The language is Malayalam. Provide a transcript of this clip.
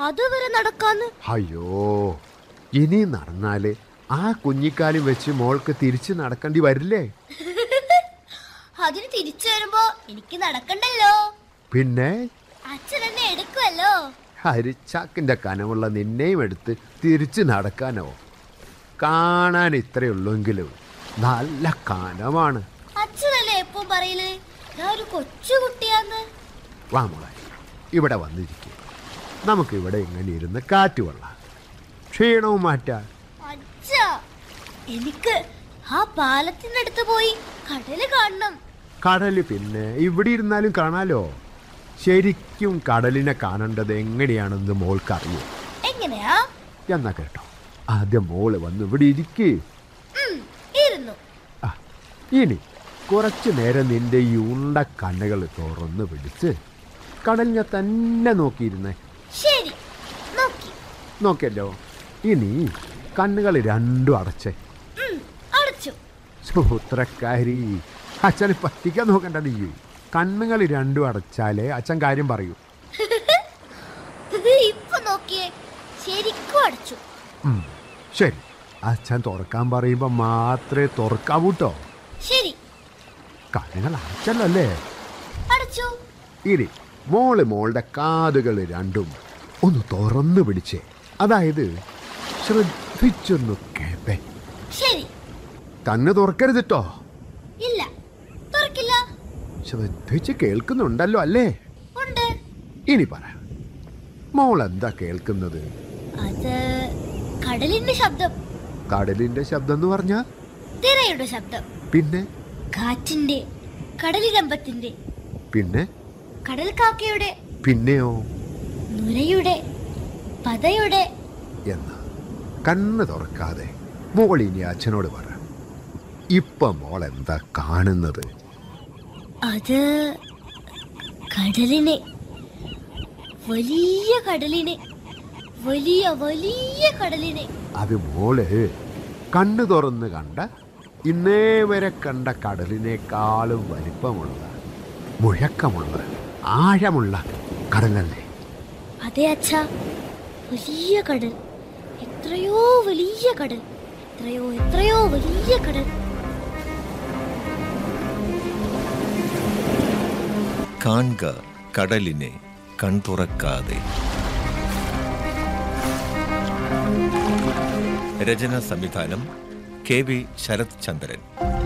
അതുവരെ നടക്കാന്ന് അയ്യോ ഇനി നടന്നാല് ആ കുഞ്ഞിക്കാലും വെച്ച് മോൾക്ക് തിരിച്ച് നടക്കേണ്ടി വരില്ലേ അതിന് തിരിച്ചു വരുമ്പോ എനിക്ക് നടക്കണ്ടല്ലോ പിന്നെ അച്ഛൻ എന്നെ എടുക്കുമല്ലോ ഹരിച്ചാക്കിന്റെ കനമുള്ള നിന്നെയും എടുത്ത് തിരിച്ച് നടക്കാനോ കാണാൻ ഇത്രയുള്ളെങ്കിലും നല്ല കനമാണ് അച്ഛനല്ലേ എപ്പം പറയല് ഞാൻ ഒരു കൊച്ചു കുട്ടിയാന്ന് വാ മോളെ ഇവിടെ വന്നിരിക്കും നമുക്ക് ഇവിടെ ഇങ്ങനെ ഇരുന്ന് കാറ്റ് കൊള്ളാം ക്ഷീണവും മാറ്റാം അച്ഛ എനിക്ക് ആ പാലത്തിനടുത്ത് പോയി കടല് കാണണം കടല് പിന്നെ ഇവിടെ ഇരുന്നാലും കാണാലോ ശരിക്കും കടലിനെ കാണേണ്ടത് എങ്ങനെയാണെന്ന് മോൾക്കറിയോ എങ്ങനെയാ എന്നാ കേട്ടോ ആദ്യം മോള് വന്ന് ഇവിടെ ഇരിക്കേ ഉം, ഇരുന്നു ആ, ഇനി കുറച്ചു നേരം നിന്റെ ഈ ഉണ്ട കണ്ണുകൾ തുറന്ന് പിടിച്ച് കടലിനെ തന്നെ നോക്കിയിരുന്നേ ശരി നോക്കി നോക്കിയല്ലോ ഇനി കണ്ണുകൾ രണ്ടും അടച്ചേ ഉം, അടച്ചു സൂത്രക്കാരി അച്ഛനെ പറ്റിക്കാൻ നോക്കണ്ട നീ കണ്ണുകൾ രണ്ടും അടച്ചാലേ അച്ഛൻ കാര്യം പറയൂ ഇപ്പൊ നോക്കിയേ ശരിക്കും അടച്ചു ഉം, ശരി അച്ഛൻ തുറക്കാൻ പറയുമ്പോൾ മാത്രമേ തുറക്കാവൂ കേട്ടോ ശരി കണ്ണുകൾ അടച്ചല്ലോ അല്ലേ അടച്ചു ഇനി മോള് മോളുടെ കാതുകൾ രണ്ടും ഒന്ന് തുറന്നു പിടിച്ചേ അതായത് ശ്രദ്ധിച്ചൊന്ന് കേപ്പേ ശരി കണ്ണ് തുറക്കരുതിട്ടോ ഇല്ല തുറക്കില്ല ശ്രദ്ധിച്ച് കേൾക്കുന്നുണ്ടല്ലോ അല്ലേ ഉണ്ട് ഇനി പറ മോൾ എന്താ കേൾക്കുന്നത് അത് കടലിന്റെ ശബ്ദം കടലിന്റെ ശബ്ദം എന്ന് പറഞ്ഞാ തിരയുടെ ശബ്ദം പിന്നെ കാറ്റിന്റെ കടലിരമ്പത്തിന്റെ പിന്നെ കടൽ കാക്കയുടെ പിന്നെയോ നുരയുടെ പതയുടെ എന്ന് കണ്ണ് തുറക്കാതെ മോൾ ഇനി അച്ഛനോട് പറ ഇപ്പൊ മോൾ എന്താ കാണുന്നത് അത് കടലിനെ വലിയ കടലിനെ വലിയ വലിയ കടലിനെ അത് മോള് കണ്ണു തുറന്ന് കണ്ട ഇന്നേ വരെ കണ്ട കടലിനേക്കാളും വലിപ്പമുള്ള മുഴക്കമുള്ള ആഴമുള്ള കടലല്ലേ അതെ അച്ഛ വലിയ കടൽ എത്രയോ വലിയ കടൽ എത്രയോ എത്രയോ വലിയ കടൽ കാൺക കടലിനെ കൺതുറക്കാതെ രചന സംവിധാനം കെ വി ശരത് ചന്ദ്രൻ